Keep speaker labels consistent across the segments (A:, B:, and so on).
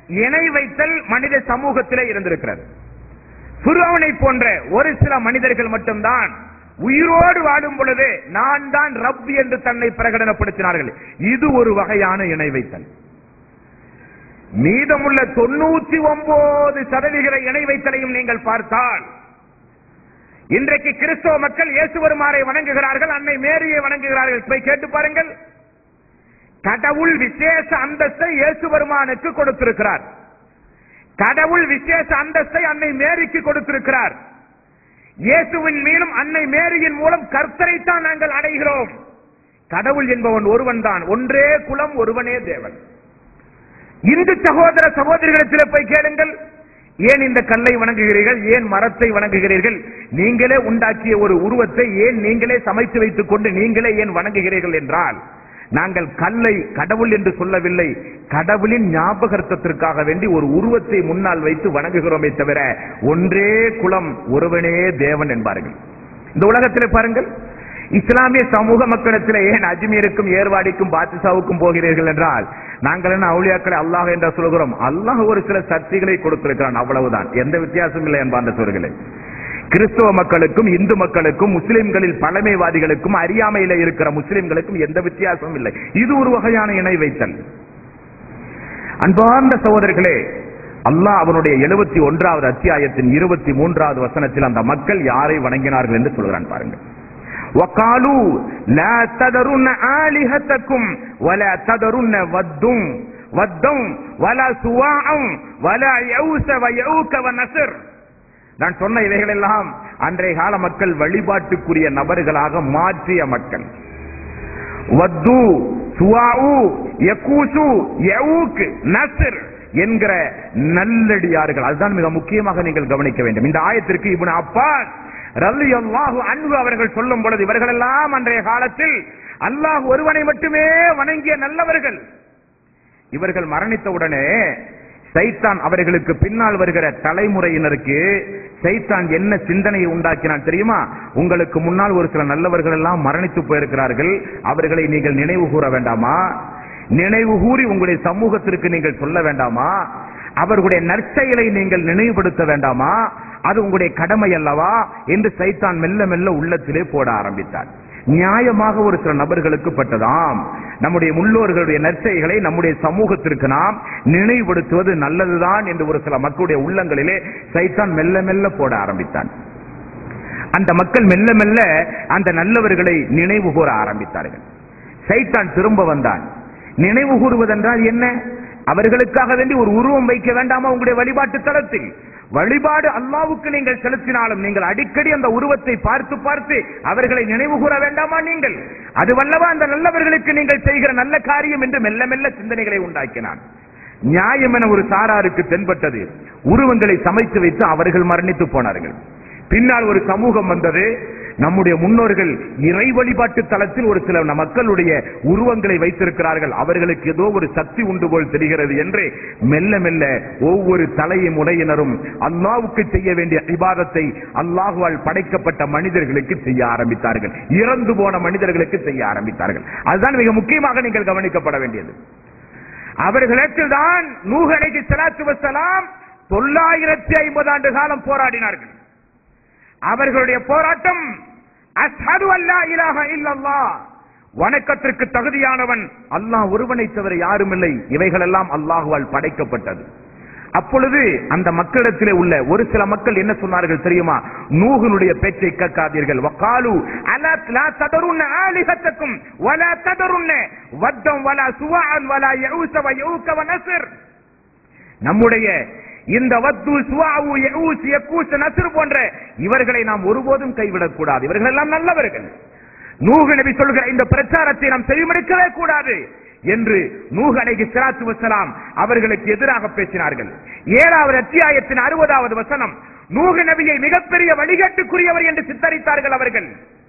A: இணை வைத்தல் மனித சமூகத்திலே இருந்திருக்கிறது சுருவனை போன்ற ஒரு சில மனிதர்கள் மட்டும்தான் உயிரோடு வாழும் பொழுது நான் தான் ரப் என்று தன்னை பிரகடனப்படுத்தினார்கள் இது ஒரு வகையான இணை வைத்தல் மீதமுள்ள தொண்ணூத்தி ஒன்பது சதவிகித இணை வைத்தலையும் நீங்கள் பார்த்தால் இன்றைக்கு கிறிஸ்தவ மக்கள் இயேசு வருமாறை வணங்குகிறார்கள் அன்னை மேரியை வணங்குகிறார்கள் போய் கேட்டு பாருங்கள் கடவுள் விசேஷ அந்தஸ்தை இயேசு வருமானுக்கு கொடுத்திருக்கிறார் கடவுள் விசேஷ அந்தஸ்தை அன்னை மேரிக்கு கொடுத்திருக்கிறார் இயேசுவின் மீதும் அன்னை மேரியின் மூலம் கர்த்தரைத்தான் நாங்கள் அடைகிறோம் கடவுள் என்பவன் ஒருவன் தான் ஒன்றே குலம் ஒருவனே தேவன் இந்து சகோதர சகோதரிகளிடத்தில் போய் கேளுங்கள் ஏன் இந்த கல்லை வணங்குகிறீர்கள் ஏன் மரத்தை வணங்குகிறீர்கள் நீங்களே உண்டாக்கிய ஒரு உருவத்தை ஏன் நீங்களே சமைத்து வைத்துக் கொண்டு நீங்களே ஏன் வணங்குகிறீர்கள் என்றால் நாங்கள் கல்லை கடவுள் என்று சொல்லவில்லை கடவுளின் ஞாபகர்த்தத்திற்காக வேண்டி ஒரு உருவத்தை முன்னால் வைத்து வணங்குகிறோமே தவிர ஒன்றே குலம் ஒருவனே தேவன் என்பார்கள் இந்த உலகத்தில் பாருங்கள் இஸ்லாமிய சமூக மக்களிடத்தில் ஏன் அஜ்மீருக்கும் ஏர்வாடிக்கும் பாத்திசாவுக்கும் போகிறீர்கள் என்றால் நாங்கள் என்ன அவுளியாக்களை அல்லாஹ் என்று சொல்கிறோம் அல்லாஹ் ஒரு சில சக்திகளை கொடுத்திருக்கிறான் அவ்வளவுதான் எந்த வித்தியாசமும் இல்லை என்பார்ந்த சொல்களே கிறிஸ்தவ மக்களுக்கும் இந்து மக்களுக்கும் முஸ்லிம்களில் பழமைவாதிகளுக்கும் அறியாமையில இருக்கிற முஸ்லிம்களுக்கும் எந்த வித்தியாசமும் இல்லை இது ஒரு வகையான இணை வைத்தல் அன்பார்ந்த சகோதரர்களே அல்லாஹ் அவனுடைய எழுபத்தி ஒன்றாவது அத்தியாயத்தின் இருபத்தி மூன்றாவது வசனத்தில் அந்த மக்கள் யாரை வணங்கினார்கள் என்று சொல்கிறான் பாருங்கள் وقالوا لا تذرن آلهتكم ولا تذرن ودم ودم ولا سواع ولا يعوس ويعوك ونسر நான் சொன்ன இவைகள் எல்லாம் அன்றைய கால மக்கள் வழிபாட்டுக்குரிய நபர்களாக மாற்றிய மக்கள் வத்து சுவாவு யக்கூசு யவுக் நஸ்ர் என்கிற நல்லடியார்கள் அதுதான் மிக முக்கியமாக நீங்கள் கவனிக்க வேண்டும் இந்த ஆயத்திற்கு இவன் அப்பாஸ் ரலியல்லாஹு அன்பு அவர்கள் சொல்லும் பொழுது இவர்கள் எல்லாம் அன்றைய காலத்தில் அல்லாஹ் ஒருவனை மட்டுமே வணங்கிய நல்லவர்கள் இவர்கள் மரணித்தவுடனே சைத்தான் அவர்களுக்கு பின்னால் வருகிற தலைமுறையினருக்கு சைத்தான் என்ன சிந்தனையை உண்டாக்கினான் தெரியுமா உங்களுக்கு முன்னால் ஒரு சில நல்லவர்கள் எல்லாம் மரணித்து போயிருக்கிறார்கள் அவர்களை நீங்கள் நினைவு கூற வேண்டாமா நினைவு கூறி உங்களுடைய சமூகத்திற்கு நீங்கள் சொல்ல வேண்டாமா அவர்களுடைய நற்செயலை நீங்கள் நினைவுபடுத்த வேண்டாமா அது உங்களுடைய கடமை அல்லவா என்று சைத்தான் மெல்ல மெல்ல உள்ளத்திலே போட ஆரம்பித்தார் நியாயமாக ஒரு சில நபர்களுக்கு பட்டதாம் நம்முடைய முன்னோர்களுடைய நற்செய்களை நம்முடைய சமூகத்திற்கு நாம் நினைவுபடுத்துவது நல்லதுதான் என்று ஒரு சில மக்களுடைய உள்ளங்களிலே சைத்தான் மெல்ல மெல்ல போட ஆரம்பித்தான் அந்த மக்கள் மெல்ல மெல்ல அந்த நல்லவர்களை நினைவு கூற ஆரம்பித்தார்கள் சைத்தான் திரும்ப வந்தான் நினைவு கூறுவதென்றால் என்ன அவர்களுக்காக வேண்டி ஒரு உருவம் வைக்க வேண்டாமா உங்களுடைய வழிபாட்டு தளத்தில் வழிபாடு அல்லாவுக்கு நீங்கள் செலுத்தினாலும் நீங்கள் அடிக்கடி அந்த உருவத்தை பார்த்து பார்த்து அவர்களை நினைவு கூற வேண்டாமா நீங்கள் அதுவல்லவா அந்த நல்லவர்களுக்கு நீங்கள் செய்கிற நல்ல காரியம் என்று மெல்ல மெல்ல சிந்தனைகளை உண்டாக்கினான் நியாயம் என ஒரு சாராருக்கு தென்பட்டது உருவங்களை சமைத்து வைத்து அவர்கள் மரணித்து போனார்கள் பின்னால் ஒரு சமூகம் வந்தது நம்முடைய முன்னோர்கள் இறை வழிபாட்டு தளத்தில் ஒரு சில மக்களுடைய உருவங்களை வைத்திருக்கிறார்கள் அவர்களுக்கு ஏதோ ஒரு சக்தி உண்டு போல் தெரிகிறது என்று மெல்ல மெல்ல ஒவ்வொரு தலையை முறையினரும் அல்லாவுக்கு செய்ய வேண்டிய இபாதத்தை அல்லாஹுவால் படைக்கப்பட்ட மனிதர்களுக்கு செய்ய ஆரம்பித்தார்கள் இறந்து போன மனிதர்களுக்கு செய்ய ஆரம்பித்தார்கள் அதுதான் மிக முக்கியமாக நீங்கள் கவனிக்கப்பட வேண்டியது அவர்களிடத்தில் தான் நூகலைக்கு செலாத்து வசலாம் தொள்ளாயிரத்தி ஐம்பது ஆண்டு காலம் போராடினார்கள் அவர்களுடைய போராட்டம் அஸ்ஹது அல்லா இலாஹ இல்லல்லாஹ் வணக்கத்திற்கு தகுதியானவன் அல்லாஹ் ஒருவனை தவிர யாரும் இல்லை இவைகள் எல்லாம் அல்லாஹுவால் படைக்கப்பட்டது அப்பொழுது அந்த மக்களிடத்திலே உள்ள ஒரு சில மக்கள் என்ன சொன்னார்கள் தெரியுமா நூகனுடைய பேச்சை கேட்காதீர்கள் வகாலு அலா லா ததருன்ன ஆலிஹத்தக்கும் வலா ததருன்ன வத்தம் வலா சுவான் வலா யஊஸ வ யஊக வ நஸ்ர் நம்முடைய இந்த வத்து சுவாவு யஊஸ் யக்கூஸ் நஸ்ர் போன்ற இவர்களை நாம் ஒருபோதும் கைவிடக் கூடாது இவர்கள் எல்லாம் நல்லவர்கள் நூகு நபி சொல்கிற இந்த பிரச்சாரத்தை நாம் செய்யமெடுக்கவே கூடாது என்று நூஹ் அலைஹி ஸலாத்து வஸலாம் அவர்களுக்கு எதிராக பேசினார்கள் ஏழாவது அத்தியாயத்தின் அறுபதாவது வசனம் நூஹ் நபியை மிகப்பெரிய வழிகாட்டுக்குரியவர் என்று சித்தரித்தார்கள் அவர்கள்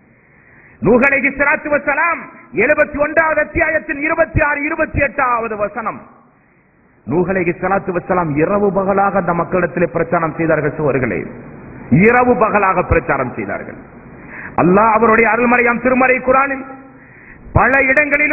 A: நூஹ் அலைஹி ஸலாத்து வஸலாம் எழுபத்தி ஒன்றாவது அத்தியாயத்தின் இருபத்தி ஆறு இருபத்தி எட்டாவது வசனம் நூஹ் அலைஹி ஸலாத்து வஸலாம் இரவு பகலாக அந்த மக்களிடத்திலே பிரச்சாரம் செய்தார்கள் சோர்களே இரவு பகலாக பிரச்சாரம் செய்தார்கள் அல்லாஹ் அவருடைய அருள்மறையாம் திருமறை குரானில் பல இடங்களிலும்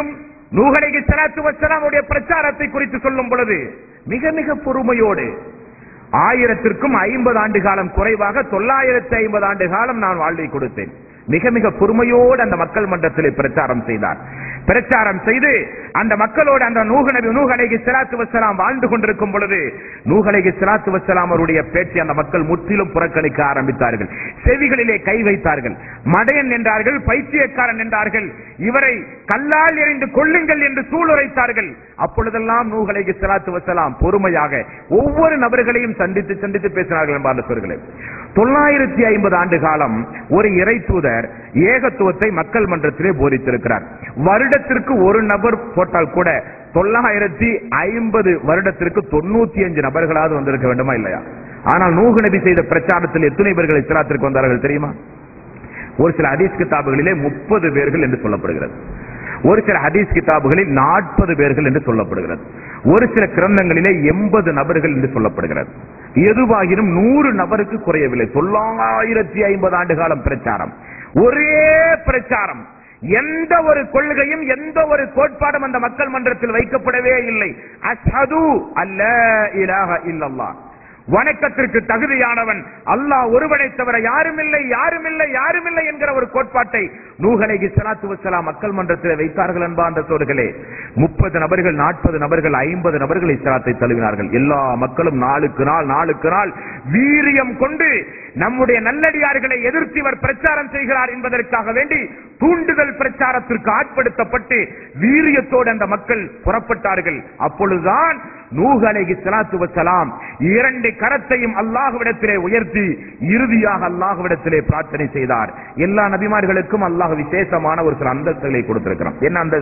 A: நூகலைக்கு சலாத்து வசலாமுடைய பிரச்சாரத்தை குறித்து சொல்லும் பொழுது மிக மிக பொறுமையோடு ஆயிரத்திற்கும் ஐம்பது ஆண்டு காலம் குறைவாக தொள்ளாயிரத்தி ஐம்பது ஆண்டு காலம் நான் வாழ்வை கொடுத்தேன் மிக மிக பொறுமையோடு அந்த மக்கள் மன்றத்திலே பிரச்சாரம் செய்தார் பிரச்சாரம் செய்து அந்த மக்களோடு அந்த நூக நபி நூஹ் அலைஹி ஸலாத்து வஸ்ஸலாம் வாழ்ந்து கொண்டிருக்கும் பொழுது நூஹ் அலைஹி ஸலாத்து வஸ்ஸலாம் அவருடைய பேச்சை அந்த மக்கள் முற்றிலும் புறக்கணிக்க ஆரம்பித்தார்கள் செவிகளிலே கை வைத்தார்கள் மடையன் என்றார்கள் பைத்தியக்காரன் என்றார்கள் இவரை கல்லால் எறிந்து கொள்ளுங்கள் என்று சூளுரைத்தார்கள் அப்பொழுதெல்லாம் நூஹ் அலைஹி ஸலாத்து வஸ்ஸலாம் பொறுமையாக ஒவ்வொரு நபர்களையும் சந்தித்து சந்தித்து பேசினார்கள் என்பார் சொல்கிறேன் தொள்ளாயிரத்தி ஐம்பது ஆண்டு காலம் ஒரு இறை தூதர் ஏகத்துவத்தை மக்கள் மன்றத்திலே போதித்திருக்கிறார் வருடத்திற்கு ஒரு நபர் போட்டால் கூட தொள்ளாயிரத்தி ஐம்பது வருடத்திற்கு தொண்ணூத்தி அஞ்சு நபர்களாவது வந்திருக்க வேண்டுமா இல்லையா ஆனால் நூகு நபி செய்த பிரச்சாரத்தில் எத்தனை பேர்கள் இஸ்லாத்திற்கு வந்தார்கள் தெரியுமா ஒரு சில ஹதீஸ் கிதாபுகளிலே முப்பது பேர்கள் என்று சொல்லப்படுகிறது ஒரு சில ஹதீஸ் கிதாபுகளில் நாற்பது பேர்கள் என்று சொல்லப்படுகிறது ஒரு சில கிரந்தங்களிலே எண்பது நபர்கள் என்று சொல்லப்படுகிறது எதுவாகினும் நூறு நபருக்கு குறையவில்லை தொள்ளாயிரத்தி ஐம்பது ஆண்டு காலம் பிரச்சாரம் ஒரே பிரச்சாரம் எந்த ஒரு கொள்கையும் எந்த ஒரு கோட்பாடும் அந்த மக்கள் மன்றத்தில் வைக்கப்படவே இல்லை அஷ்ஹது அல்ல இலாஹ இல்லல்லாஹ் வணக்கத்திற்கு தகுதியானவன் அல்லாஹ் ஒருவனை தவிர யாரும் இல்லை யாரும் இல்லை யாரும் இல்லை என்கிற ஒரு கோட்பாட்டை நூகலைக்கு சலாத்து வசலாம் மக்கள் மன்றத்தில் வைத்தார்கள் என்பா அந்த சோர்களே முப்பது நபர்கள் நாற்பது நபர்கள் ஐம்பது நபர்கள் இஸ்லாத்தை தழுவினார்கள் எல்லா மக்களும் நாளுக்கு நாள் நாளுக்கு நாள் வீரியம் கொண்டு நம்முடைய நல்லடியார்களை எதிர்த்து இவர் பிரச்சாரம் செய்கிறார் என்பதற்காக வேண்டி தூண்டுதல் பிரச்சாரத்திற்கு ஆட்படுத்தப்பட்டு வீரியத்தோடு அந்த மக்கள் புறப்பட்டார்கள் அப்பொழுதுதான் நூஹ் அலைஹி ஸலாத்து வஸலாம் இரண்டு கரத்தையும் அல்லாஹ்விடத்திலே உயர்த்தி இறுதியாக அல்லாஹ்விடத்திலே பிரார்த்தனை செய்தார் எல்லா நபிமார்களுக்கும் அல்லாஹ் விசேஷமான ஒரு சில அந்தஸ்துகளை கொடுத்திருக்கிறான் என்ன அந்த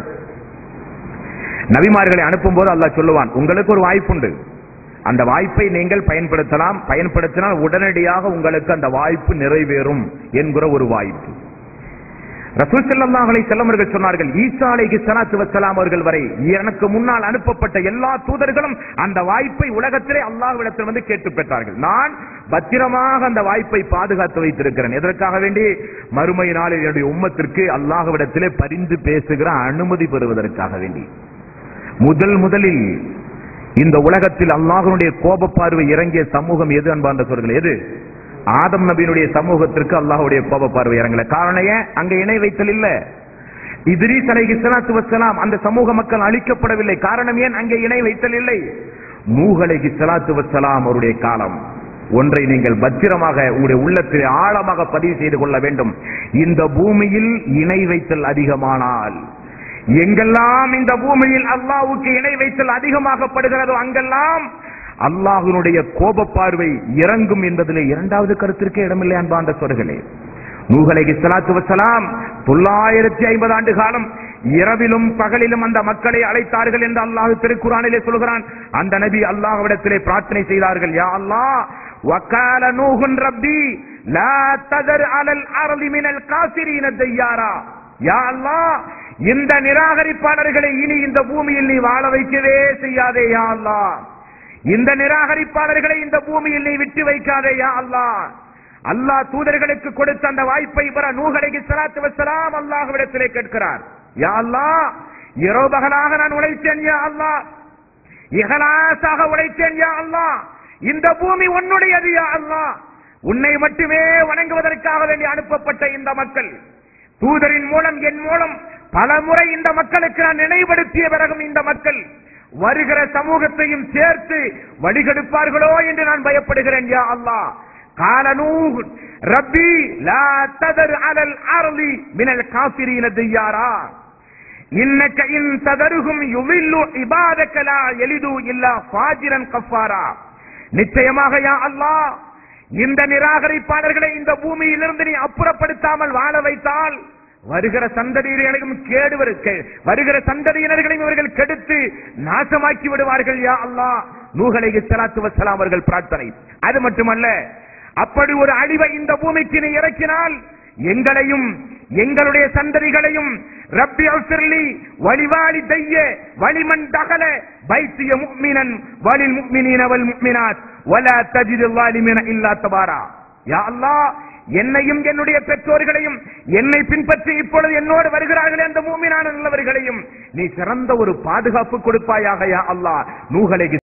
A: நபிமார்களை அனுப்பும் போது அல்லாஹ் சொல்லுவான் உங்களுக்கு ஒரு வாய்ப்புண்டு அந்த வாய்ப்பை நீங்கள் பயன்படுத்தலாம் பயன்படுத்தினால் உடனடியாக உங்களுக்கு அந்த வாய்ப்பு நிறைவேறும் என்கிற ஒரு வாய்ப்பு ரசூல் ஸல்லல்லாஹு அலைஹி வஸல்லம் அவர்கள் சொன்னார்கள் ஈசா அலைஹி ஸலாத்து வஸலாம் அவர்கள் வரை எனக்கு முன்னால் அனுப்பப்பட்ட எல்லா தூதர்களும் அந்த வாய்ப்பை உலகத்திலே அல்லாஹ்விடத்தில் வந்து கேட்டு பெற்றார்கள் நான் பத்திரமாக அந்த வாய்ப்பை பாதுகாத்து வைத்திருக்கிறேன் எதற்காக வேண்டி மறுமை நாளில் என்னுடைய உம்மத்திற்கு அல்லாஹ்விடத்திலே பரிந்து பேசுகிற அனுமதி பெறுவதற்காக வேண்டி முதல் முதலில் இந்த உலகத்தில் அல்லாஹ்வுடைய கோப பார்வை இறங்கிய சமூகம் எது அன்பார்ந்த சொல்கள் எது ஆதம் நபியினுடைய சமூகத்திற்கு அல்லாஹ்வுடைய கோப பார்வை இறங்கல காரணம் ஏன் அங்க இணை வைத்தல் இல்ல இத்ரீஸ் அலைஹி ஸலாத்து வஸ்ஸலாம் அந்த சமூக மக்கள் அழிக்கப்படவில்லை காரணம் ஏன் அங்கே இணை வைத்தல் இல்லை நூஹ் அலைஹி ஸலாத்து வஸ்ஸலாம் அவருடைய காலம் ஒன்றை நீங்கள் பத்திரமாக உங்களுடைய உள்ளத்தில் ஆழமாக பதிவு செய்து கொள்ள வேண்டும் இந்த பூமியில் இணை வைத்தல் அதிகமானால் எங்கெல்லாம் இந்த பூமியில் அல்லாஹ்வுக்கு இணை வைத்தல் அதிகமாகப்படுகிறதோ அங்கெல்லாம் அல்லாஹ்வினுடைய கோப பார்வை இறங்கும் என்பதிலே இரண்டாவது கருத்திற்கே இடமில்லை அன்பாண்ட சொர்களே நூகலைக்கு சலாத்து வசலாம் தொள்ளாயிரத்தி ஐம்பது ஆண்டு காலம் இரவிலும் பகலிலும் அந்த மக்களை அழைத்தார்கள் என்று அல்லாஹ் திருக்குறானிலே சொல்கிறான் அந்த நபி அல்லாஹ்விடத்திலே பிரார்த்தனை செய்தார்கள் யா அல்லாஹ் وقال نوح ربي لا تذر على الارض من الكافرين ديارا யா அல்லாஹ் இந்த நிராகரிப்பாளர்களை இனி இந்த பூமியில் நீ வாழ வைக்கவே செய்யாதே யா அல்லாஹ் இந்த நிராகரிப்பாளர்களை இந்த பூமியில் நீ விட்டு வைக்காதே யா அல்லாஹ் அல்லாஹ் தூதர்களுக்கு கொடுத்த அந்த வாய்ப்பை பெற நூகலைக்கு சலாத்து வசலாம் அல்லாஹ்விடத்திலே கேட்கிறார் யா அல்லாஹ் இரவு பகலாக நான் உழைத்தேன் யா அல்லாஹ் இகலாசாக உழைத்தேன் யா அல்லாஹ் இந்த பூமி உன்னுடையது யா அல்லாஹ் உன்னை மட்டுமே வணங்குவதற்காக வேண்டி அனுப்பப்பட்ட இந்த மக்கள் தூதரின் மூலம் என் மூலம் பல முறை இந்த மக்களுக்கு நான் நினைவுபடுத்திய பிறகும் இந்த மக்கள் வருகிற சமூகத்தையும் சேர்த்து வழிகெடுப்பார்களோ என்று நான் பயப்படுகிறேன் யா அல்லாஹ் قال نوح ربي لا تذر على الارض من الكافرين ديارا انك ان تذرهم يضلوا عبادك لا يلدوا الا فاجرا كفارا நிச்சயமாக யா அல்லாஹ் இந்த நிராகரிப்பாளர்களை இந்த பூமியிலிருந்து நீ அப்புறப்படுத்தாமல் வாழ வைத்தால் வருகிற சந்ததியினர்களையும் கேடுவர் கே- வருகிற சந்ததியினர்களையும் இவர்கள் கெடுத்து நாசமாக்கி விடுவார்கள் யா அல்லாஹ் நூகலைக்கு சலாத்து வசலாம் அவர்கள் பிரார்த்தனை அது மட்டுமல்ல அப்படி ஒரு அழிவை இந்த பூமிக்கு நீ இறக்கினால் எங்களையும் எங்களுடைய சந்ததிகளையும் ரப்பி அல்சிர்லி வழிவாளி தைய வலிமன் தகல பைத்திய முக்மினன் வலில் முக்மினீன வல் முக்மினாத் வலா தஜிது ظالمين இல்லா தபாரா யா அல்லாஹ் என்னையும் என்னுடைய பெற்றோர்களையும் என்னை பின்பற்றி இப்பொழுது என்னோடு வருகிறார்களே அந்த மூமினான நல்லவர்களையும் நீ சிறந்த ஒரு பாதுகாப்பு கொடுப்பாயாக யா அல்லாஹ் நூகலை